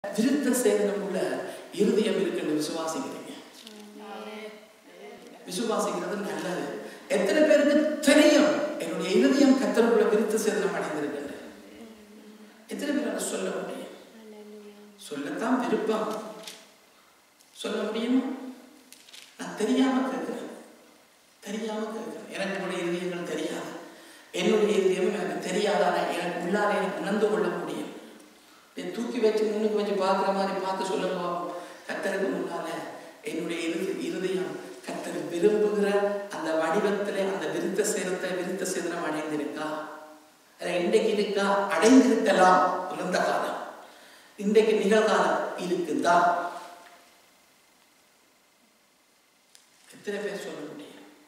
விருத்த சேதனம் உள்ள இருதயம் இருக்குன்னு விசுவாசிக்கிறீங்க விசுவாசிக்கிறது நல்லது எத்தனை பேருக்கு தெரியும் என்னுடைய இருதயம் கத்தருக்குள்ள விருத்த சேதனம் அடைந்திருக்கின்ற எத்தனை பேர் அதை சொல்ல முடியும் சொல்லத்தான் விருப்பம் சொல்ல முடியுமா நான் தெரியாம கேட்கிறேன் தெரியாம கேட்கிறேன் எனக்கு உங்களுடைய இருதயங்கள் தெரியாது என்னுடைய இருதயம் எனக்கு தெரியாதான எனக்கு உள்ளார எனக்கு உணர்ந்து கொள்ள முடியும் இதை தூக்கி வச்சு முன்னுக்கு வச்சு பார்க்குற மாதிரி பார்த்து சொல்லுங்க கத்தருக்கு முன்னால என்னுடைய இறுதி இருதயம் கத்தர் விரும்புகிற அந்த வடிவத்திலே அந்த விருத்த சேதத்தை விருத்த சேதனம் அடைந்திருக்கா அது இன்றைக்கு இருக்கா அடைந்திருக்கலாம் இறந்த காலம் இன்றைக்கு நிகழ்காலம் இருக்குதா எத்தனை பேர் சொல்ல முடியும்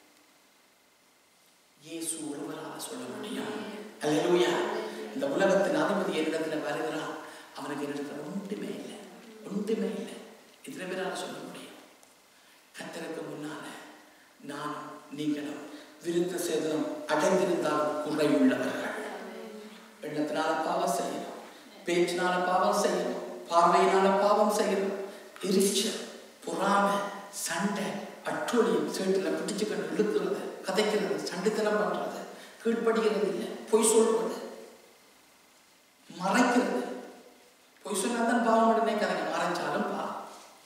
இயேசு ஒருவரால் சொல்ல முடியும் அல்லேலூயா இந்த உலகத்தின் அதிபதி என்னிடத்துல வருகிறான் அவனுக்கு என்னிடத்துல ஒன்றுமே இல்லை ஒன்றுமே இல்லை எத்தனை பேரால சொல்ல முடியும் கத்தருக்கு முன்னால நானும் நீங்களும் விருத்த சேதனம் அடைந்திருந்தால் குறையுள்ளவர்கள் எண்ணத்தினால பாவம் செய்யணும் பேச்சினால பாவம் செய்யணும் பார்வையினால பாவம் செய்யணும் எரிச்சல் பொறாமை சண்டை அட்டூழியம் சேட்டில் பிடிச்சுக்கொண்டு இழுக்கிறது கதைக்கிறது சண்டைத்தனம் பண்றது கீழ்ப்படுகிறது இல்லை பொய் சொல்றது மறைக்கிறது பொய் சொன்னா தான் பாவம் உடனே கதைங்க மறைச்சாலும் பாவம்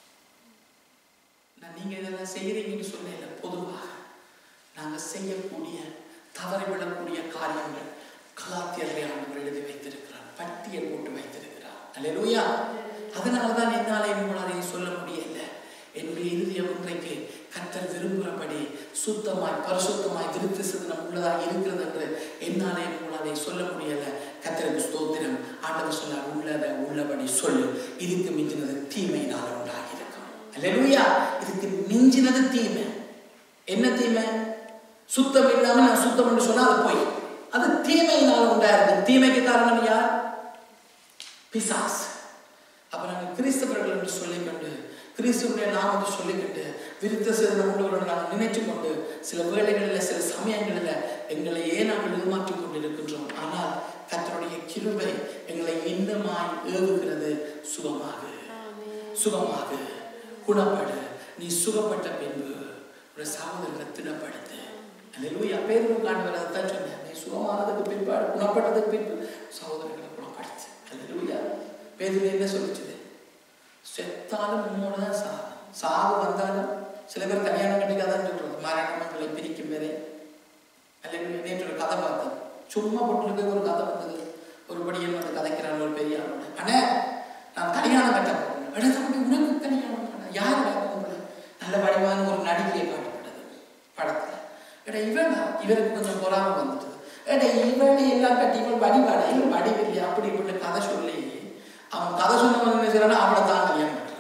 நான் நீங்க இதெல்லாம் செய்யறீங்கன்னு சொல்லல பொதுவாக நாங்க செய்யக்கூடிய தவறிவிடக்கூடிய காரியங்கள் கலாத்தியர்களை ஆண்டவர் எழுதி வைத்திருக்கிறார் பட்டியல் போட்டு வைத்திருக்கிறார் அல்லேலூயா அதனால தான் என்னாலே உங்களாலே சொல்ல முடியல என்னுடைய இருதயம் இன்றைக்கு கத்தர் விரும்புகிறபடி சுத்தமாய் பரிசுத்தமாய் விருத்தி சிதனம் உள்ளதாக இருக்கிறது என்று என்னாலே உங்களாலே சொல்ல முடியல கத்தருக்கு ஸ்தோத்திரம் ஆண்டவர் சொன்னார் உள்ளதை உள்ளபடி சொல்லு இதுக்கு மிஞ்சினது தீமையினால் உண்டாகி இருக்கும் அல்லேலூயா இதுக்கு மிஞ்சினது தீமை என்ன தீமை சுத்தம் இல்லாம நான் சுத்தம் என்று சொன்னா அது போய் அது தீமையினால் உண்டாயிருது தீமைக்கு காரணம் யார் பிசாஸ் அப்ப நாங்கள் கிறிஸ்தவர்கள் என்று சொல்லிக்கொண்டு கிறிஸ்துவனுடைய நாமத்தை சொல்லிக்கிட்டு விருத்த சேதனம் உள்ளவர்கள் நாங்கள் நினைச்சு கொண்டு சில வேளைகளில் சில சமயங்களில் எங்களையே நாங்கள் ஏமாற்றிக் கொண்டிருக்கின்றோம் ஆனால் கத்தருடைய கிருபை எங்களை இன்னமாய் ஏவுகிறது சுகமாக சுகமாக குணப்பட நீ சுகப்பட்ட பின்பு ஒரு சகோதரரை திடப்படுத்து அல்லேலூயா பேரும் காண்டவர் அதைத்தான் சொன்னேன் நீ சுகமானதுக்கு பிற்பாடு குணப்பட்டதுக்கு பின்பு சகோதரர்களை குணப்படுத்து அல்லேலூயா பேதுல என்ன சொல்லிச்சுது செத்தாலும் உன்னோட தான் சாவு சாவு வந்தாலும் சில பேர் கல்யாணம் கட்டிக்காதான் சொல்றது மரணம் எங்களை பிரிக்கும் வரை அல்லேலூயா நேற்று ஒரு கதை பார்த்தேன் சும்மா போட்டுருக்க ஒரு கதை வந்தது ஒரு படியன் வந்து கதைக்கிறான் ஒரு பெரிய ஆளோட அண்ணே நான் கல்யாணம் கட்ட போறேன் அடே தம்பி உனக்கு கல்யாணம் பண்ண யார் உங்களை நல்ல வடிவான ஒரு நடிகையை காட்டப்பட்டது படத்துல எடா இவன் இவருக்கு கொஞ்சம் பொறாம வந்துட்டது எடா இவன் எல்லாம் கட்டி இவன் வடிவாடா இவன் வடிவில்லை அப்படி இப்படி கதை சொல்லி அவன் கதை சொன்னவன் என்ன செய்யறானா அவனை தான் கல்யாணம் பண்றான்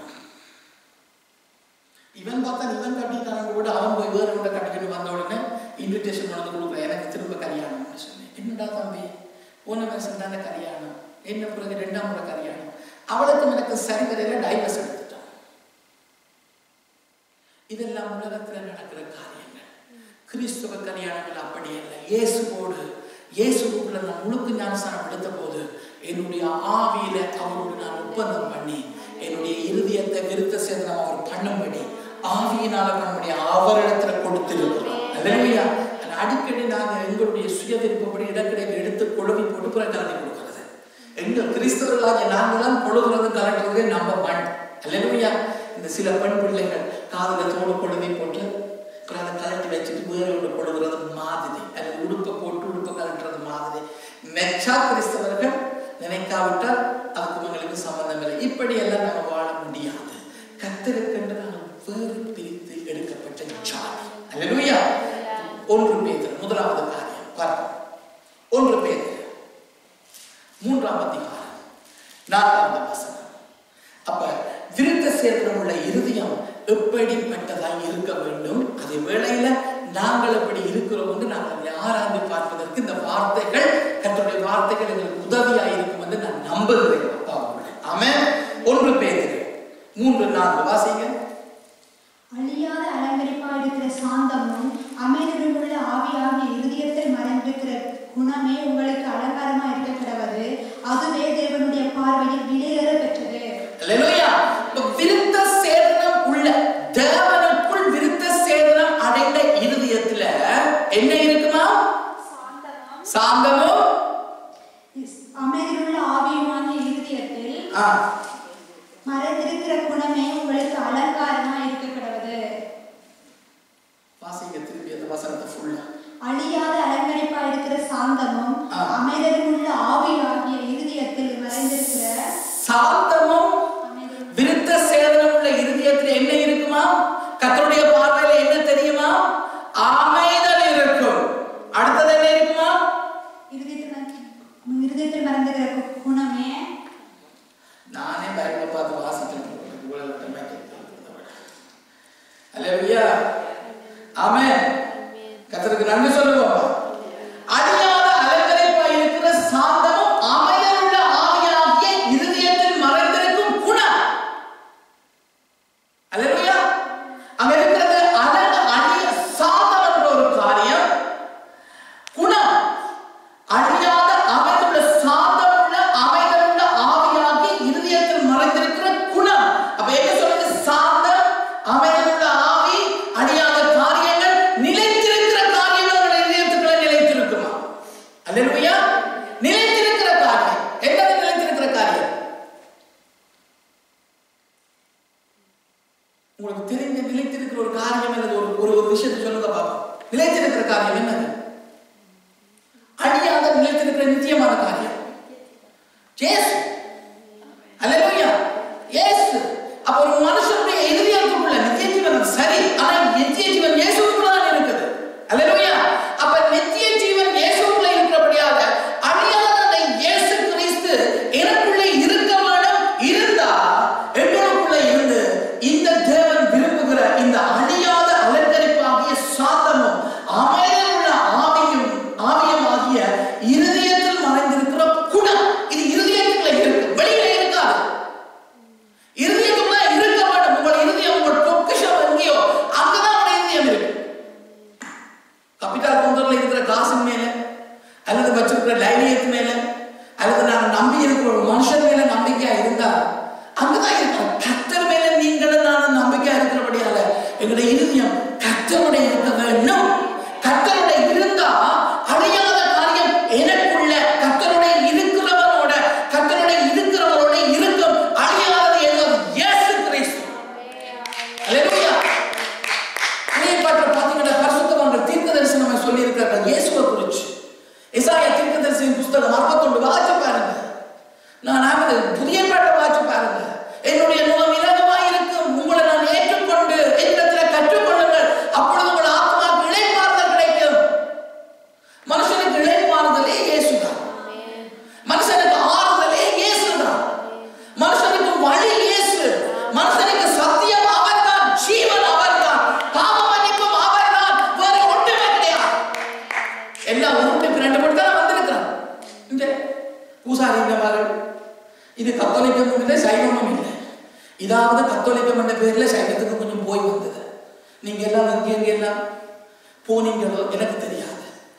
இவன் பார்த்தா இவன் கட்டிட்டான கூட அவன் போய் வேற கூட கட்டிக்கிட்டு வந்த உடனே இன்விடேஷன் வந்து கொடுக்குறேன் எனக்கு திரும்ப கல்யாணம்னு சொன்னேன் என்னடா தம்பி போன வருஷம் தானே கல்யாணம் என்ன பிறகு ரெண்டாம் முறை கல்யாணம் அவளுக்கும் எனக்கு சரி வரையில டைவர்ஸ் எடுத்துட்டான் இதெல்லாம் உலகத்துல நடக்கிற காரியங்கள் கிறிஸ்துவ கல்யாணங்கள் அப்படி இல்லை இயேசுவோடு இயேசுக்குள்ள நான் முழுக்க ஞானஸ்தானம் எடுத்த போது என்னுடைய ஆவியில அவரோடு நான் ஒப்பந்தம் பண்ணி என்னுடைய இருதயத்தை விருத்த சேதனம் அவர் பண்ணும்படி ஆவியினால பண்ணும்படி அவரிடத்துல கொடுத்திருக்கிறோம் அல்லையா அடிக்கடி நாங்க எங்களுடைய சுய விருப்பப்படி இடக்கிடையில் எடுத்து குழவி போட்டு புற கலந்து கொடுக்கிறது எங்கள் கிறிஸ்தவர்களாகிய நாங்களாம் கொழுகிறது கலட்டுறதே நம்ம மண் அல்லையா இந்த சில பெண் பிள்ளைகள் காதுல தோடு கொழுவி போட்டு அப்புறம் அதை கலட்டி வச்சுட்டு வேறு ஒன்று கொடுக்குறது மாதிரி அல்லது உடுப்பை போட்டு உடுப்பை கலட்டுறது மாதிரி மெச்சா கிறிஸ்தவர்கள் நினைக்காவிட்டால் அதுக்கு உங்களுக்கு சம்பந்தம் இல்லை இப்படி எல்லாம் நம்ம வாழ முடியாது கத்திருக்கின்ற நாங்கள் வேறு பிரித்து எடுக்கப்பட்ட ஜாதி அல்லையா ஒன்று பேதர் முதலாவது காரியம் பார்ப்போம் ஒன்று பேதர் மூன்றாம் அதிகாரம் நான்காவது வசனம் அப்ப விருத்த சேதனம் உள்ள இருதயம் எப்படிப்பட்டதாய் இருக்க வேண்டும் அதே வேளையில நாங்கள் எப்படி இருக்கிறோம் என்று நாங்கள் ஆராய்ந்து பார்ப்பதற்கு இந்த வார்த்தைகள் கற்றுடைய வார்த்தைகள் எங்களுக்கு உதவியாக இருக்கும் என்று நான் நம்புகிறேன் அப்பா ஆமென் ஒன்று பேதர் மூன்று நான்கு வாசிங்க அழியாத அலங்கரிப்பாய் இருக்கிற சாந்தமும் அமைதியுள்ள ஆவியாகிய இருதயத்தில் மறைந்திருக்கிற குணமே உங்களுக்கு அலங்காரமா இருக்க கிடவது அதுவே தேவனுடைய பார்வையில் விலையேற பெற்றது அல்லேலூயா இப்ப விருத்த சேதனம் உள்ள தேவனுக்குள் விருத்த சேதனம் அடைந்த இருதயத்துல என்ன இருக்குமா சாந்தமும் அமைதியுள்ள ஆவியுமாகிய இருதயத்தில் ஆ, மறைந்திருக்கிற குணமே உங்களுக்கு அலங்காரமா இருக்க கிடவது வாசிங்க திருப்பி அந்த வசனத்தை ஃபுல்லா அழியாத அலங்கரிப்பா இருக்கிற சாந்தமும் ஆ. அமைதலுள்ள ஆவியாகிய இருதயத்தில் மறைந்திருக்கிற சாந்தமும் அமைதல் விருத்த சேதனம் உள்ள இருதயத்துல என்ன இருக்குமா கர்த்தருடைய பார்வையில என்ன தெரியுமா அமைதல் இருக்கும் அடுத்தது என்ன இருக்குமா இருதயத்தில் இருதயத்தில் மறைந்திருக்கிற கு- குணமே நானே பைபிளை பார்த்து வாசிக்கிறேன் இவ்வளவு விட்டமா அல்லேலூயா ஆமென் கர்த்தருக்கு நன்றி சொல்லுவோம் அழியாத அலங்கரிப்பாய் இருக்கிற சாந்தமும் அமைதலுள்ள ஆவியாகிய இருதயத்தில் மறைந்திருக்கும் குணம் அல்லேலூயா அங்க இருக்கிறது அழகு அழிய சாந்தம் என்ற ஒரு காரியம் குணம் அழியாத அமைந்துள்ள சாந்தமுள்ள அமைதலுள்ள ஆவியாகி இருதயத்தில் மறைந்திருக்கிற குணம் அப்ப என்ன சொல்றது சாந்தம் அமைதலுள்ள ஆவி அழியாத காரியங்கள் நிலைத்திருக்கிற காரியங்கள் உங்களுடைய இதயத்துக்குள்ள நிலைத்திருக்குமா அல்லேலூயா நிலைத்திருக்கிற காரியம் என்னது நிலைத்திருக்கிற காரியம் உங்களுக்கு தெரிந்த நிலைத்திருக்கிற ஒரு காரியம் என்னது ஒரு ஒரு ஒரு விஷயத்தை சொல்லுங்க பாப்போம் நிலைத்திருக்கிற காரியம் என்னது அழியாத நிலைத்திருக்கிற நித்தியமான காரியம் இயேசு அல்லேலூயா இயேசு அப்ப ஒரு மனுஷனுடைய இதயத்துக்குள்ள நித்திய ஜீவன் சரி ஆனா நித்திய ஜீவன் இயேசுக்குள்ள தான் இருக்குது அல்லேலூயா அப்ப நித்திய ஜீவன் இயேசுக்குள்ள இருக்கிறபடியாக அழியாத அந்த இயேசு கிறிஸ்து எனக்குள்ளே இருக்க வேண்டும் இருந்தா எங்களுக்குள்ள இருந்து இந்த தேவன் விரும்புகிற இந்த அழியாத அலங்கரிப்பாகிய சாந்தமும் அமைதலுள்ள ஆவியும் ஆவியம் ஆகிய இருதயத்தில் மறைந்திருக்கிற குணம் இது இருதயத்துக்குள்ள இருக்கு வெளியில இருக்காது இருதயத்துக்குள்ள இருக்க வேண்டும் உங்கள் இருதயம் உங்கள் பொக்கிஷம் எங்கேயோ அங்கதான் உங்கள் இருதயம் இருக்கு கபிட்டல் கவுண்டர்ல இருக்கிற காசின் மேல அல்லது வச்சிருக்கிற லைனியத்து மேல அல்லது நாங்க நம்பி இருக்கிற ஒரு மனுஷன் மேல நம்பிக்கையா இருந்தா அங்கதான் இருக்கும் கத்தர் மேல நீங்களும் நானும் நம்பிக்கையா இருக்கிறபடியால எங்களுடைய இருதயம் கத்தருடைய இருக்க வேண்டும் கத்தருடைய இருந்தா அழியாத காரியம் எனக்குள்ள கத்தருடைய இருக்கிறவனோட கத்தருடைய இருக்கிறவனோட இருக்கும் அழியாதது என்பது இயேசு கிறிஸ்து அல்லேலூயா பழைய பாட்டில் பார்த்தீங்கன்னா பரிசுத்தவான்கள் தீர்க்க தரிசனம் சொல்லி இருக்கிறாங்க இயேசுவை குறிச்சு இசாயா தீர்க்க தரிசன புஸ்தகம் அறுபத்தொன்று வாட்சி பாருங்க நான் ஆகுது புதிய பாட்டை வாட்சி பாருங்க என்னுடைய நோம் இலகுவாய் இருக்கும் உங்களை நான் ஏற்றுக்கொண்டு என்னிடத்தில் கற்றுக்கொள்ளுங்கள் அப்பொழுது உங்கள் ஆத்மாவுக்கு இளைப்பாறுதல் கிடைக்கும் மனுஷனுக்கு இளைப்பாறுதலே இயேசுதான் மனுஷனுக்கு ஆறுதலே இயேசுதான் மனுஷனுக்கு வழி இயேசு மனுஷனுக்கு சத்தியம் அவர்தான் ஜீவன் அவர்தான் பாவ மன்னிப்பும் அவர்தான் வேற ஒன்றுமே கிடையாது எல்லாம் உருட்டு ரெண்டு மணி தான் வந்திருக்கிறான் இந்த பூசாரி இந்த மகள் இது கத்தோலிக்கமும் இல்லை சைவமும் இல்லை இதாவது கத்தோலிக்கம் என்ற பேர்ல சைவத்துக்கு கொஞ்சம் போய் வந்தது நீங்க எல்லாம் எங்க எங்க எல்லாம் போனீங்களோ எனக்கு தெரியாது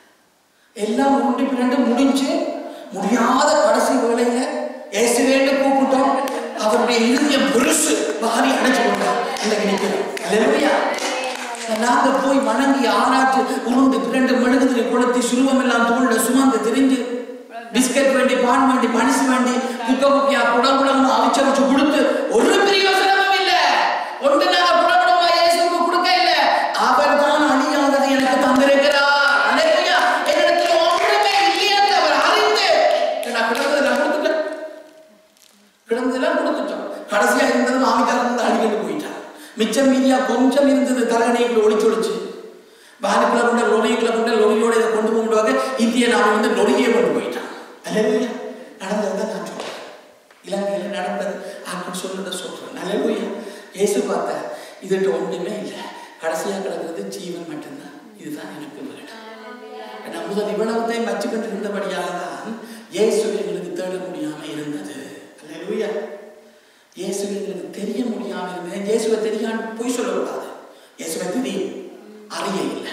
எல்லாம் உருண்டு பிறண்டு முடிஞ்சு முடியாத கடைசி வேளையில இயேசுவேன்னு கூப்பிட்டோம் அவருடைய இருதயம் பெருசு வாரி அடைச்சு கொண்டார் இன்னைக்கு நிற்கிறோம் அல்லேலூயா நாங்க போய் வணங்கி ஆராய்ச்சி உருண்டு பிறண்டு மெழுகுதிரி கொளுத்தி சுருவம் எல்லாம் தோல்ல சுமந்து திரிஞ்சு பிஸ்கட் வேண்டி பான் வேண்டி பனிசு வேண்டி குக்க குக்கியா குடம் குடம் அவிச்சு அவிச்சு கொடுத்து ஒரு பிரயோசனமும் இல்ல ஒன்று நாங்க குடகுடமா இயேசுக்கு கொடுக்க இல்ல அவர் தான் அழியாதது எனக்கு தந்திருக்கிறார் அல்லேலூயா என்னிடத்தில் ஒன்றுமே இல்லையே என்று அவர் அறிந்து நான் கிடந்ததெல்லாம் கொடுத்துட்டேன் கிடந்ததெல்லாம் கொடுத்துட்டோம் கடைசியா இருந்தது மாமிக்காரன் வந்து அடிக்கடி போயிட்டான் மிச்சம் மீதியா கொஞ்சம் இருந்தது தலைகணைக்குள்ள ஒளிச்சு ஒளிச்சு வேனுக்குள்ள கொண்ட லொரிக்குள்ள கொண்ட லொரியோட இதை கொண்டு போகும்போது இந்திய நாம வந்து லொரியே கொண்டு போயிட்டான் அல்லேலூயா நடந்ததுதான் நான் சொல்றேன் இலங்கையில் நடந்தது ஆக்கள் சொல்றத சொல்றேன் நல்லலூயா இயேசு பார்த்த இதுட்டு ஒன்றுமே இல்லை கடைசியா கிடக்கிறது ஜீவன் மட்டும்தான் இதுதான் எனக்கு வேணும் நான் முதல் இவ்வளவுதையும் வச்சுக்கிட்டு இருந்தபடியால தான் இயேசு எங்களுக்கு தேட முடியாம இருந்தது அல்லேலூயா இயேசு எங்களுக்கு தெரிய முடியாம இருந்தது இயேசுவை தெரியான்னு பொய் சொல்லக்கூடாது இயேசுவை தெரியும் அறிய இல்லை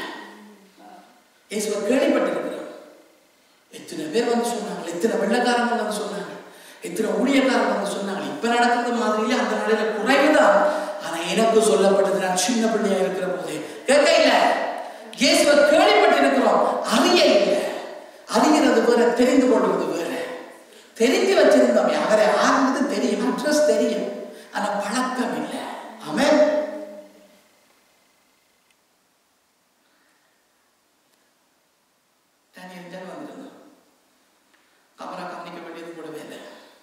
இயேசுவை கேள்விப்பட்டிருக்கிறோம் எத்தனை பேர் வந்து சொன்னாங்க எத்தனை வெள்ளக்காரங்க வந்து சொன்னாங்க இத்தனை ஊழியக்காரர் வந்து சொன்னாங்க இப்ப நடக்கிறது மாதிரியில அந்த நாளில குறைவுதான் ஆனா எனக்கு சொல்லப்பட்டது நான் சின்ன பிள்ளையா இருக்கிற போது கேட்க இல்ல இயேசுவை கேள்விப்பட்டு இருக்கிறோம் அறிய இல்லை அறிகிறது வேற தெரிந்து கொள்வது வேற தெரிஞ்சு வச்சிருந்தோம் அவரை ஆகுது தெரியும் அட்ரஸ் தெரியும் ஆனா பழக்கம் இல்லை ஆமென் டேனியல் ஜான் வந்திருந்தான் அவரை கவனிக்க வேண்டியது கூடவே இல்லை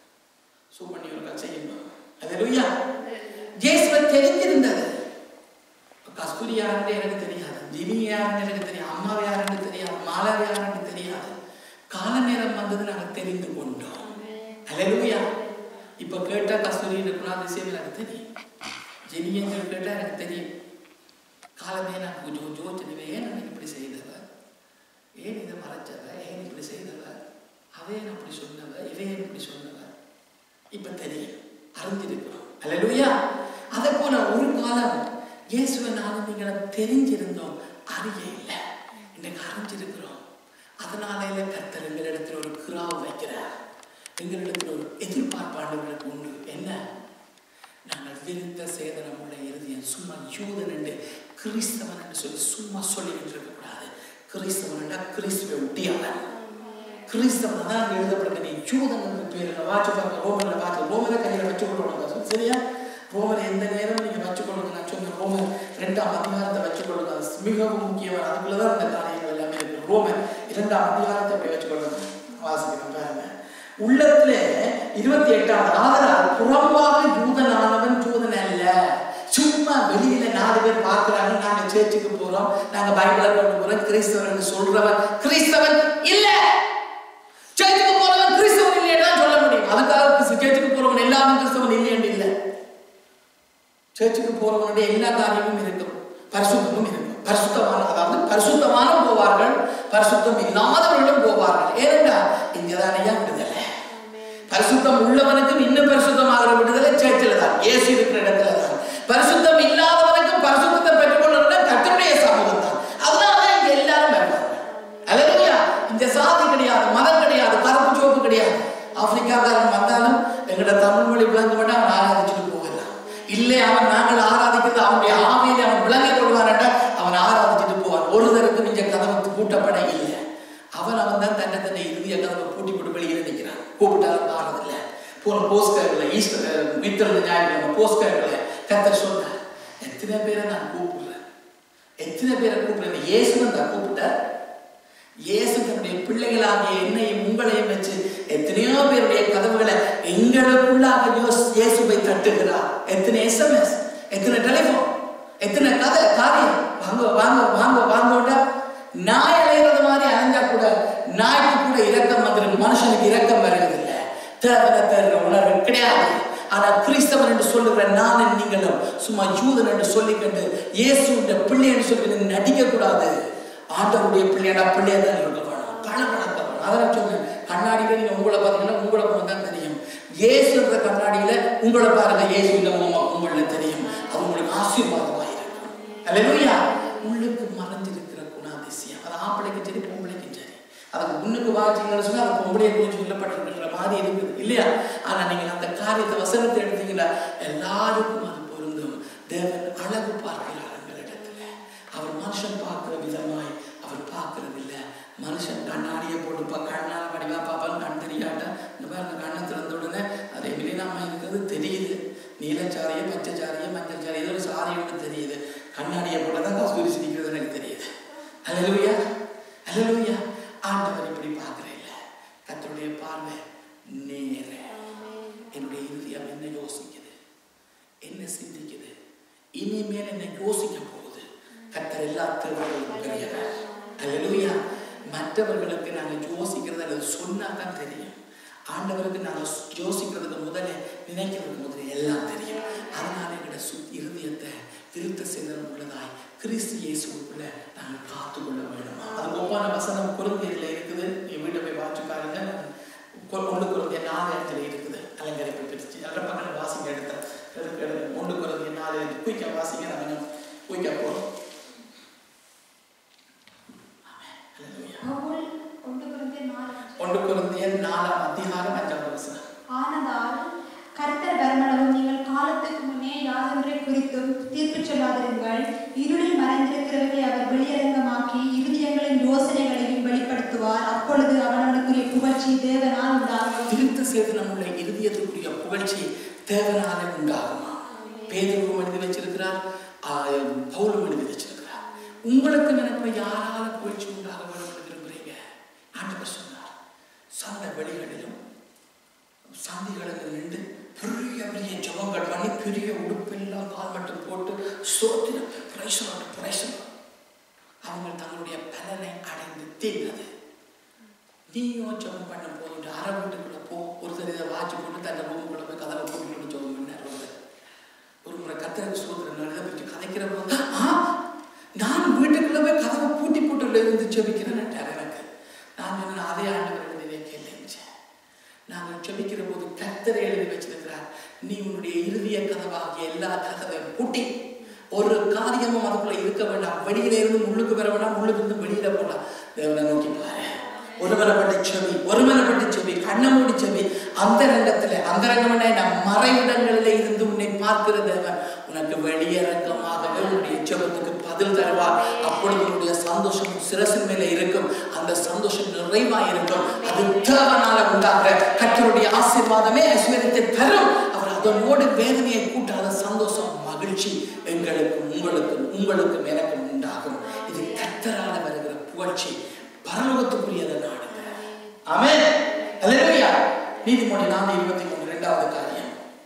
சூப் பண்ணி ஒரு செய்யணும் அது லுய்யா இயேசுவை தெரிஞ்சிருந்தது கஸ்தூரி யாருன்னு எனக்கு தெரியாது ஜினி யாருன்னு எனக்கு தெரியாது அம்மா யாருன்னு தெரியாது மாலா யாருன்னு தெரியாது கால நேரம் வந்தது நாங்கள் தெரிந்து கொண்டோம் அலையா இப்ப கேட்டா கஸ்தூரி குணாதிசயம் எனக்கு தெரியும் ஜெனியங்கள் கேட்டா எனக்கு தெரியும் காலமே நான் கொஞ்சம் ஜோதிச்சுடுவேன் ஏன் நான் இப்படி செய்தவ ஏன் இதை மறைச்சவ ஏன் இப்படி செய்தவ அவன் ஏன் அப்படி சொன்னவ இவன் ஏன் இப்படி சொன்னவ இப்ப தெரியும் அறிஞ்சிருக்கிறோம் அல்லையா அதை போல ஒரு காலம் இயேசுவை நானும் நீங்களை தெரிஞ்சிருந்தோம் அறிய இல்லை இன்னைக்கு அறிஞ்சிருக்கிறோம் அதனால இல்லை கர்த்தர் எங்களிடத்தில் ஒரு கிராவ் வைக்கிறார் எங்களிடத்தில் ஒரு எதிர்பார்ப்பாளர்களுக்கு உண்டு என்ன நாங்கள் விருந்த சேதனம் உள்ள இறுதியம் சும்மா யூதன் என்று கிறிஸ்தவன் என்று சொல்லி சும்மா சொல்லி இருக்கக்கூடாது கிறிஸ்தவன் என்றால் கிறிஸ்துவை ஒட்டியவன் கிறிஸ்தவன் தான் அங்கே எழுதப்பட்ட நீ யூதன் என்று பேர் வாட்சி பாருங்க ரோமனை பார்த்து ரோமனை கையில் வச்சு கொள்ளணும் சரியா ரோமனை எந்த நேரம் நீங்க வச்சுக்கொள்ளுங்க நான் சொன்ன ரோமன் ரெண்டாம் அதிகாரத்தை வச்சுக்கொள்ளுங்க அது மிகவும் முக்கியமான அதுக்குள்ளதான் இந்த காரியங்கள் எல்லாமே இருக்கு ரோமன் இரண்டாம் அதிகாரத்தை அப்படி வச்சுக்கொள்ளுங்க வாசிக்கிறேன் பாருங்க உள்ளத்துல இருபத்தி எட்டாவது ஆதலால் புறம்பாக யூதனானவன் யூதன் அல்ல சும்மா வெளியில நாலு பேர் பார்க்கிறாங்க நாங்க சேர்ச்சுக்கு போறோம் நாங்க பைபிளை கொண்டு போறோம் கிறிஸ்தவன் சொல்றவன் கிறிஸ்தவன் இல்ல சேர்ச்சுக்கு போறவன் கிறிஸ்தவன் இல்லைன்னு தான் சொல்ல முடியும் அதுக்காக சேர்ச்சுக்கு போறவன் எல்லாரும் கிறிஸ்தவன் இல்லைன்னு இல்லை சேர்ச்சுக்கு போறவனுடைய எல்லா காரியமும் இருக்கும் பரிசுத்தமும் இருக்கும் பரிசுத்தமான அதாவது பரிசுத்தமான போவார்கள் பரிசுத்தம் இல்லாதவர்களும் போவார்கள் ஏனென்றால் இங்கதான் ஐயா விடுதலை பரிசுத்தம் உள்ளவனுக்கும் இன்னும் பரிசுத்தமாகிற விடுதலை சேர்ச்சில தான் இயேசு இருக்கிற இடத்துல தான் பரிசுத்தம் இல்லாதவனுக்கும் பரிசுத்தத்தை பெற்றுக்கொள்ள கத்தருடைய சமூகம் தான் அதனால தான் இங்க எல்லாரும் வருவாங்க அல்லையா இந்த சாதி கிடையாது மதம் கிடையாது கருப்பு சோப்பு கிடையாது ஆப்பிரிக்காக்காரன் வந்தாலும் எங்கட தமிழ் மொழி விளங்க மாட்டா அவன் ஆராதிச்சுட்டு போகலாம் இல்லை அவன் நாங்கள் ஆராதிக்கிறது அவனுடைய ஆவியில அவன் விளங்கிக் கொள்வான்டா அவன் ஆராதிச்சுட்டு போவான் ஒருதருக்கு மிஞ்ச கதவு பூட்டப்பட இல்லை அவன் அவன் தான் தன்னை தன்னை இறுதிய கதவை பூட்டி போட்டு வெளியே நிற்கிறான் கூப்பிட்டாலும் மாறதில்லை போன போஸ்டர்ல ஈஸ்டர் மித்திரது ஞாயிற்றுக்கிழமை போஸ்டர்ல கத்தர் சொன்னார் எத்தனை பேரை நான் கூப்பிடுறேன் எத்தனை பேரை கூப்பிடுறேன் இயேசுவன் தான் கூப்பிட்டார் இயேசு தன்னுடைய பிள்ளைகளாகிய என்னையும் உங்களையும் வச்சு எத்தனையோ பேருடைய கதவுகளை எங்களுக்குள்ளாக யோஸ் இயேசுவை தட்டுகிறார் எத்தனை எஸ்எம்எஸ் எத்தனை டெலிஃபோன் எத்தனை கதை காரியம் வாங்க வாங்க வாங்க வாங்கோண்டா நாய் அலைகிறது மாதிரி அலைஞ்சா கூட நாய்க்கு கூட இரக்கம் வந்துருக்கு மனுஷனுக்கு இரக்கம் வருகிறது இல்லை தேவனை தருகிற உணர்வு கிடையாது ஆனா கிறிஸ்தவன் என்று சொல்லுகிற நானும் நீங்களும் சும்மா யூதன் என்று சொல்லிக்கொண்டு இயேசுடைய பிள்ளை என்று சொல்லி நடிக்க கூடாது ஆண்டவருடைய பிள்ளையடா பிள்ளையா தான் இருக்க வேணும் பழப்பழக்க வேணும் அதை நான் சொன்னேன் கண்ணாடியில நீங்க உங்களை பார்த்தீங்கன்னா உங்களை முகம் தான் தெரியும் இயேசுன்ற கண்ணாடியில உங்களை பாருங்க இயேசு இல்ல உங்களை தெரியும் அது உங்களுக்கு ஆசீர்வாதமா இருக்கும் அல்லையா உள்ளுக்கு மறைஞ்சிருக்கிற குணாதிசயம் அது ஆம்பளைக்கும் சரி பொம்பளைக்கும் சரி அதுக்கு முன்னுக்கு வாச்சிங்கன்னு சொன்னா அது பொம்பளையை குறிச்சு சொல்லப்பட்டிருக்கிற மாதிரி இருக்குது இல்லையா ஆனா நீங்க அந்த காரியத்தை வசனத்தை எடுத்தீங்கன்னா எல்லாருக்கும் அது பொருந்தும் தேவன் அழகு பார்க்கிறார் எங்களிடத்துல அவர் மனுஷன் பார்க்கிற விதமாய் அவர் பார்க்கறது இல்ல மனுஷன் கண்ணாடியை போட்டு பா கண்ணால வடிவா பாப்பான்னு கண் தெரியாட்ட இந்த பாருங்க கண்ணை திறந்த உடனே அது எமிலினாமா இருக்கிறது தெரியுது நீலச்சாரியம் பச்சைச்சாரியம் மஞ்சள் சாரி ஏதோ ஒரு சாரி ஒன்று தெரியுது கண்ணாடியை போட்டதான் கஸ்தூரி சிரிக்கிறது எனக்கு தெரியுது அல்லலுயா அல்லலுயா ஆண்டவர் இப்படி பார்க்கறே இல்ல கத்தருடைய பார்வை நேர என்னுடைய இருதயம் என்ன யோசிக்குது என்ன சிந்திக்குது இனிமேல் என்ன யோசிக்க போகுது கத்தர் எல்லா திருவள்ளுவரும் பெரியவர் அல்லேலூயா மற்றவர்களுக்கு நாங்கள் யோசிக்கிறது அல்லது சொன்னா தான் தெரியும் ஆண்டவருக்கு நாங்கள் யோசிக்கிறதுக்கு முதல்ல நினைக்கிறதுக்கு முதல்ல எல்லாம் தெரியும் அதனால எங்களோட சு இருதயத்தை திருத்த சேதனம் உள்ளதாய் கிறிஸ்து இயேசுக்குள்ள நாங்கள் காத்துக்கொள்ள வேண்டுமா அது ஒப்பான வசனம் குழந்தையில இருக்குது நீ வீட்டை போய் வாட்சி பாருங்க ஒன்று குழந்தைய நாலு இடத்துல இருக்குது அலங்கரிப்பு பிரிச்சு அதில் பக்கத்தில் வாசிங்க எடுத்த எடுக்க எடுக்க ஒன்று குழந்தைய நாலு குயிக்க வாசிங்க நான் கொஞ்சம் குயிக்க போகிறோம் பவுல் ஒன்று குருந்தியர் நாலு ஒன்று குழந்தைய நாலாம் அதிகாரம் அஞ்சாவது வசனம் ஆனதால் செய்யாதிருங்கள் இருளில் மறைந்திருக்கிறவர்களை அவர் வெளியரங்கமாக்கி இருதயங்களின் யோசனைகளையும் வெளிப்படுத்துவார் அப்பொழுது அவனவனுக்குரிய புகழ்ச்சி தேவனால் உண்டாகும் திருத்த சேதனம் உள்ள இருதயத்துக்குரிய புகழ்ச்சி தேவனாலே உண்டாகுமா பேதரும் எழுதி வச்சிருக்கிறார் ஆஹ், பவுலும் எழுதி வச்சிருக்கிறார் உங்களுக்கு நினைப்ப யாரால புகழ்ச்சி உண்டாக வேண்டும் என்று விரும்புறீங்க ஆண்டவர் சொன்னார் சந்த வெளிகளிலும் சந்திகளில் நின்று பெரிய பெரிய ஜபங்கள் பண்ணி பெரிய உடுப்பெல்லாம் கால் மட்டும் போட்டு சோத்திரம் பிரைசனோட பிரைசனோ அவங்க தங்களுடைய பலனை அடைந்து தீர்ந்தது நீயும் ஜெபம் பண்ண போது அரை வீட்டுக்குள்ள போ ஒருத்தர் இதை வாட்சி போட்டு தன்னை ரூமுக்குள்ள போய் கதவை போட்டு ஜெபம் பண்ணார் ஒருத்தர் ஒரு முறை கத்திரக்கு சோதரன் எழுத பற்றி கதைக்கிற போது ஆ நான் வீட்டுக்குள்ள போய் கதவை பூட்டி போட்டு இருந்து ஜெபிக்கிறேன்னு எனக்கு நான் சொன்னேன் அதே ஆண்டவர் எழுதி வைக்கல நாங்கள் ஜெபிக்கிற போது கத்தரை எழுதி வச்சிருக்கிறார் நீ உன்னுடைய இறுதிய கதவாகிய எல்லா கதவையும் பூட்டி ஒரு காரியமும் அதுக்குள்ள இருக்க வேண்டாம் வெளியில இருந்து உள்ளுக்கு வர வேண்டாம் உள்ளுக்கு இருந்து வெளியில போலாம் தேவனை நோக்கி பாரு ஒருமனப்பட்ட செவி ஒருமனப்பட்ட செவி கண்ணை மூடி செவி அந்தரங்கத்துல அந்தரங்கம்னா நம் மறைவிடங்களில இருந்து உன்னை பார்க்கிற தேவன் உனக்கு வெளியரங்கமாகவே உன்னுடைய ஜெபத்துக்கு பதில் தருவார் அப்பொழுது உன்னுடைய சந்தோஷம் சிரசின் மேல இருக்கும் அந்த சந்தோஷம் நிறைவா இருக்கும் அது தேவனால உண்டாகிற கர்த்தருடைய ஆசீர்வாதமே ஐஸ்வர்யத்தை தரும் அவர் அதனோடு வேதனையை கூட்டாத சந்தோஷம் மகிழ்ச்சி எங்களுக்கும் உங்களுக்கும் உங்களுக்கும் எனக்கும் உண்டாகும் இது கர்த்தரால வருகிற புகழ்ச்சி பரலோகத்துக்குரியதை நாடுங்க ஆமென் அல்லேலூயா நீதிமொழி நாலு இருபத்தி மூணு இரண்டாவது காரியம்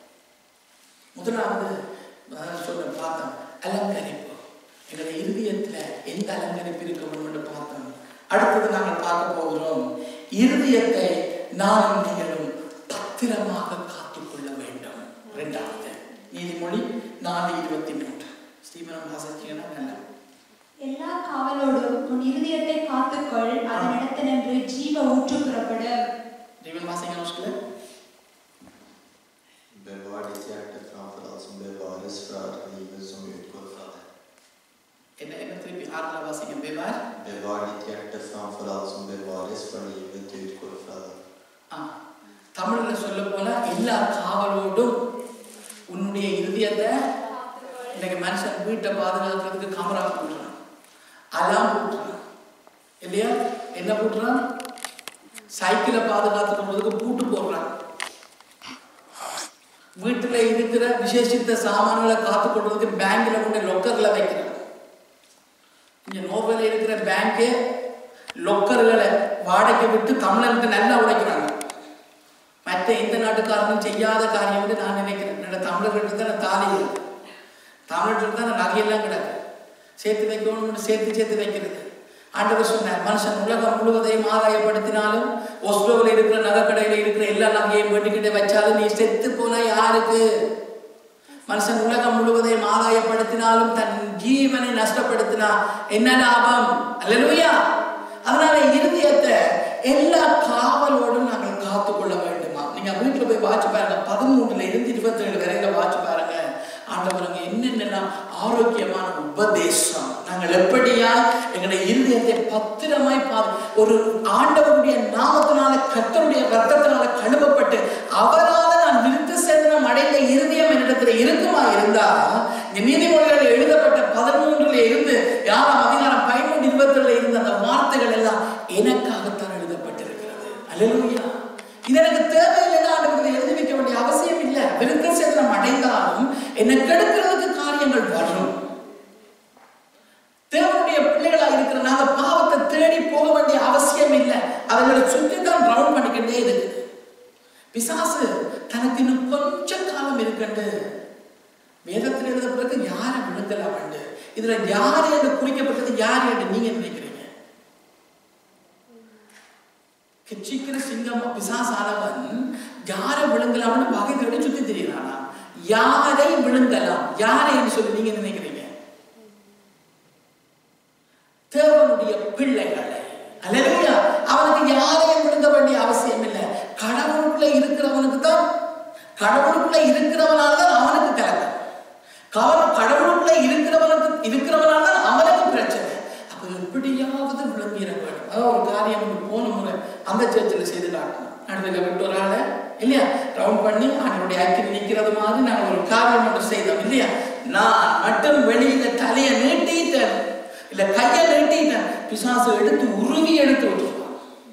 முதலாவது நான் சொன்ன பார்த்தோம் அலங்கரிப்பு எங்களுடைய இருதயத்துல எந்த அலங்கரிப்பு இருக்க வேண்டும் என்று பார்த்தோம் அடுத்தது நாங்கள் பார்க்க போகிறோம் இருதயத்தை நானும் நீங்களும் பத்திரமாக காத்துக்கொள்ள வேண்டும் இரண்டாவது நீதிமொழி நாலு இருபத்தி மூன்று ஸ்ரீமனம் வாசிச்சீங்கன்னா நல்லா எல்லா காவலோடும் உன் இருதயத்தை காத்துக்கொள் அதனிடத்தினின்று ஜீவ ஊற்று புறப்படும் நீங்களும் வாசிங்க நோஸ்ல Bevar ditt hjärta framför allt som bevaras för livet som utgår från det. என்ன என்ன திருப்பி ஆறுல வாசிங்க பேவார் Bevar ditt hjärta framför allt som bevaras för livet utgår från det. ஆ, தமிழ்ல சொல்ல போனா எல்லா காவலோடும் உன்னுடைய இருதயத்தை இன்னைக்கு மனுஷன் வீட்டை பாதுகாக்கிறதுக்கு கேமரா போட்டுறான் அலாம் போட்டுறான் இல்லையா என்ன போட்டுறான் சைக்கிளை பாதுகாத்துக்கிறதுக்கு பூட்டு போடுறான் வீட்டுல இருக்கிற விசேஷித்த சாமான்களை காத்துக்கொள்றதுக்கு பேங்க்ல கொண்டு லொக்கர்ல வைக்கிறான் இங்க நோர்வேல இருக்கிற பேங்க்கு லொக்கர்களை வாடகை விட்டு தமிழருக்கு நல்லா உழைக்கிறாங்க மற்ற எந்த நாட்டுக்காரனும் செய்யாத காரியம் வந்து நான் நினைக்கிறேன் என்னோட தமிழர்கிட்ட தான் தாலி இருக்கு தமிழர்கிட்ட தான் நகையெல்லாம் கிடக்கு சேர்த்து வைக்கணும்னு சேர்த்து சேர்த்து வைக்கிறது ஆண்டவர் சொன்னார் மனுஷன் உலகம் முழுவதையும் ஆதாயப்படுத்தினாலும் ஒஸ்லோவில் இருக்கிற நகைக்கடையில் இருக்கிற எல்லா நகையையும் வேண்டிக்கிட்டே வச்சாலும் நீ செத்து போனா யாருக்கு மனுஷன் உலகம் முழுவதையும் ஆதாயப்படுத்தினாலும் தன் ஜீவனை நஷ்டப்படுத்தினா என்ன லாபம் அல்லேலூயா அதனால இருதயத்தை எல்லா காவலோடும் நாங்கள் காத்துக்கொள்ள வேண்டுமா நீங்க வீட்டுல போய் வாட்சி பாருங்க பதிமூணுல இருந்து இருபத்தேழு வரையில வாட்சி பாருங்க ஆண்டவருங்க என்னென்னலாம் ஆரோக்கியமான உபதேசம் நாங்கள் எப்படியா எங்களுடைய இருதயத்தை பத்திரமாய் பா ஒரு ஆண்டவருடைய நாமத்தினால கர்த்தருடைய ரத்தத்தினால கழுவப்பட்டு அவரால நான் விருத்த சேதனம் அடைந்த இருதயம் என்னிடத்துல இருக்குமா இருந்தா இங்க நீதிமொழிகள் எழுதப்பட்ட பதிமூன்றுல இருந்து யாராம் அதிகாரம் பதிமூன்று இருபத்துல இருந்த அந்த வார்த்தைகள் எல்லாம் எனக்காகத்தான் எழுதப்பட்டிருக்கிறது அல்லேலூயா இது எனக்கு தேவையில்லைன்னா ஆண்டவர்களை எழுதி வைக்க வேண்டிய அவசியம் இல்லை விருத்த சேதனம் அடைந்தாலும் என்னை கெடுக்கிறதுக்கு காரியங்கள் வரும் தேவனுடைய பிள்ளைகளா இருக்கிற நாங்க பாவத்தை தேடி போக வேண்டிய அவசியம் இல்லை அவர்களை சுற்றி தான் ரவுண்ட் பண்ணிக்கிட்டே இருக்குது பிசாசு தனக்கு இன்னும் கொஞ்ச காலம் இருக்கண்டு வேதத்தில் எழுத பிறகு யாரை விழுங்கலாம் வேண்டு இதுல யார் என்று குறிக்கப்பட்டது யார் என்று நீங்க நினைக்கிறீங்க கெச்சிக்கிற சிங்கம் பிசாசானவன் யாரை விழுங்கலாம்னு வகை தேடி சுத்தி தெரியறானா யாரை விழுங்கலாம் யாரை என்று சொல்லி நீங்க நினைக்கிறீங்க தேவனுடைய பிள்ளைகளை அல்லேலூயா அவனுக்கு யாரையும் விழுங்க வேண்டிய அவசியம் இல்லை கடவுளுக்குள்ள இருக்கிறவனுக்கு தான் கடவுளுக்குள்ள இருக்கிறவனால தான் அவனுக்கு கலக்கம் கவனம் கடவுளுக்குள்ள இருக்கிறவனுக்கு இருக்கிறவனால தான் அவனுக்கு பிரச்சனை அப்ப எப்படியாவது விளங்கிட வேண்டும் அதான் ஒரு காரியம் ஒன்று போன முறை அந்த சர்ச்சில் செய்து காட்டணும் நடுவில் விட்டு ஒரு ஆளை இல்லையா ரவுண்ட் பண்ணி அவனுடைய அக்கினி நிற்கிறது மாதிரி நாங்கள் ஒரு காரியம் ஒன்று செய்தோம் இல்லையா நான் மட்டும் வெளியில பிசாசு எடுத்து உருவி எடுத்து விட்டுருவான்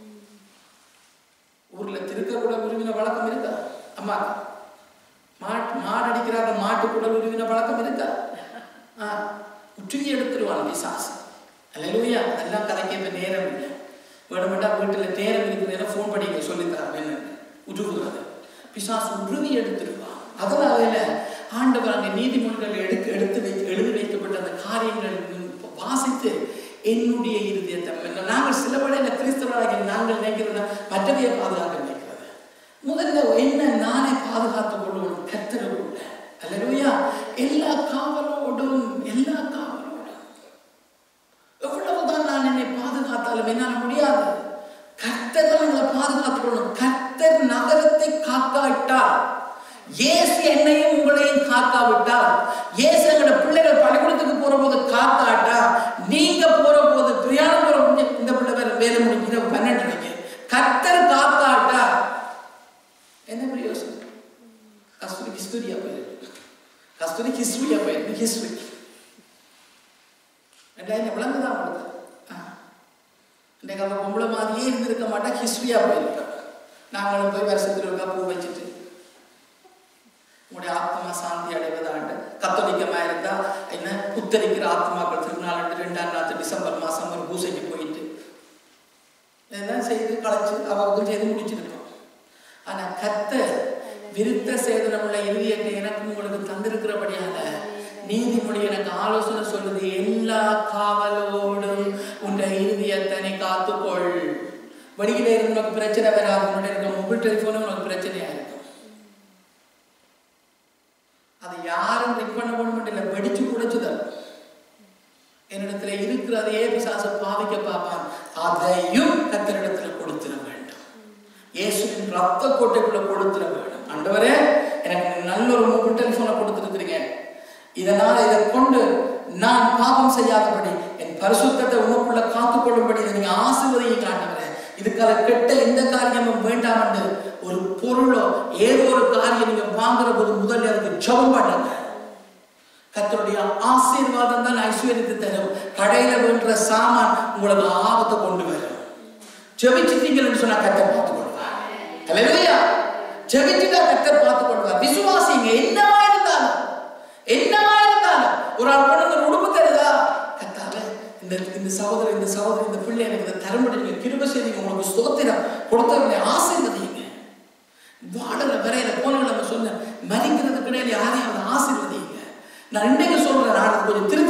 ஊர்ல திருக்கக்குள்ள உருவின வழக்கம் இருக்கா அம்மா மாட்டு மாடு அடிக்கிறாங்க மாட்டுக்குள்ள உருவின பழக்கம் இருக்கா ஆ, உற்றுவி எடுத்துருவான் பிசாசு அல்லையா அதெல்லாம் கதைக்க இப்ப நேரம் இல்லை வேணுமெண்டா வீட்டுல நேரம் இருக்கிற ஃபோன் பண்ணிக்க சொல்லித்தரான் என்ன உருவுறது பிசாசு உருவி எடுத்துருவான் அதனால ஆண்டவர் அங்கே நீதிமன்றங்கள் எடுத்து எடுத்து வை எழுதி வைக்கப்பட்ட அந்த காரியங்கள் வாசித்து என்னுடைய இருதயத்தை நாங்கள் சில வேளையில கிறிஸ்தவராக நாங்கள் நினைக்கிறத மற்றவையை பாதுகாக்க நினைக்கிறது முதல்ல என்ன நானே பாதுகாத்துக் கொள்ளணும் கத்தருக்குள்ள அல்லையா எல்லா காவலோடும் எல்லா காவலோடும் எவ்வளவுதான் நான் என்னை பாதுகாத்தாலும் என்னால் முடியாது கர்த்தர் தான் எங்களை பாதுகாத்துக் கொள்ளணும் கர்த்தர் நகரத்தை காக்காவிட்டால் இயேசு என்னையும் உங்களையும் காக்காவிட்டால் இயேசு எங்களோட பிள்ளைகள் பள்ளிக்கூடத்துக்கு போற போது காக்காட்டா நீங்க போற போது பிரயாணம் போற போது இந்த பிள்ளை வேற வேலை முடிஞ்சு பன்னெண்டு மணிக்கு கர்த்தர் காக்காட்டா என்ன பிரயோசனம் கஸ்தூரி ஹிஸ்டரியா போயிருக்கு கஸ்தூரி ஹிஸ்டரியா போயிருக்கு ஹிஸ்டரி ரெண்டாயிரம் விளங்குதான் உங்களுக்கு ஆ. இன்றைக்கு அவள் பொம்பளை மாதிரியே இருந்திருக்க மாட்டா ஹிஸ்டரியா போயிருக்கா நாங்களும் போய் வருஷத்துல இருக்கா பூ வச்சுட்டு உங்களுடைய ஆத்மா சாந்தி அடைவதாண்டு கத்தோலிக்கமா இருந்தா என்ன புத்தரிக்கிற ஆத்மாக்கள் திருநாள் ரெண்டாம் நாத்து டிசம்பர் மாசம் ஒரு பூசைக்கு போயிட்டு இதெல்லாம் செய்து களைச்சு அவங்க செய்து முடிச்சிருக்கோம் ஆனா கத்தர் விருத்த சேதனமுள்ள இறுதியத்தை எனக்கு உங்களுக்கு தந்திருக்கிறபடியால நீதிமொழி எனக்கு ஆலோசனை சொல்லுது எல்லா காவலோடும் உன்ற இறுதியத்தை நீ காத்துக்கொள் வழியில இருந்து உனக்கு பிரச்சனை வராது உன்னுடைய இருக்க மொபைல் டெலிஃபோனும் உனக்கு பிரச்சனையா இருக்கும் அதை யாரும் ரிக் பண்ண போட மாட்டில்ல வெடிச்சு குடைச்சு தரும் என்னிடத்துல இருக்கிறதையே பிசாசு பாவிக்க பார்ப்பான் அதையும் கத்தரிடத்துல கொடுத்துட வேண்டும் இயேசுவின் ரத்த கோட்டைக்குள்ள கொடுத்துட வேண்டும் ஆண்டவரே எனக்கு நல்ல ஒரு மொபைல் டெலிஃபோனை கொடுத்துருக்கிறீங்க இதனால இதை கொண்டு நான் பாவம் செய்யாதபடி என் பரிசுத்தத்தை உனக்குள்ள காத்துக்கொள்ளும்படி இதை நீங்க ஆசீர்வதிங்க ஆண்டவரே இதுக்காக கெட்ட எந்த காரியமும் வேண்டாம் என்று ஒரு பொருளோ ஏதோ ஒரு காரியம் நீங்க வாங்குற போது முதல்ல அதுக்கு ஜெபம் பண்ணுங்க கர்த்தருடைய ஆசீர்வாதம் தான் ஐஸ்வர்யத்தை தரும் கடையில வேண்ட சாமான் உங்களுக்கு ஆபத்தை கொண்டு வரும் ஜெபிச்சிட்டீங்கன்னு சொன்னா கர்த்தர் பார்த்து கொள்வார் அல்லேலூயா ஜெபிச்சுட்டா கர்த்தர் பார்த்து கொள்வார் விசுவாசிங்க என்னவா இருந்தாலும் என்னவா இருந்தாலும் ஒரு ஆள் கொண்டு வந்து உடுப்பு தருதா கத்தாவே இந்த இந்த சகோதரர் இந்த சகோதரி இந்த பிள்ளை எனக்கு இதை தரும்படி நீங்க கிருப செய்தீங்க உங்களுக்கு ஸ்தோத்திரம் கொடுத்தவங்களை ஆசீர்வதிங்க வாழற வரையில போன நம்ம சொன்ன மதிக்கிறதுக்கு இடையில யாரையும் அவனை ஆசீர்வதிங்க நான் இன்றைக்கு சொல்றேன் நான் அதை கொஞ்சம் திரு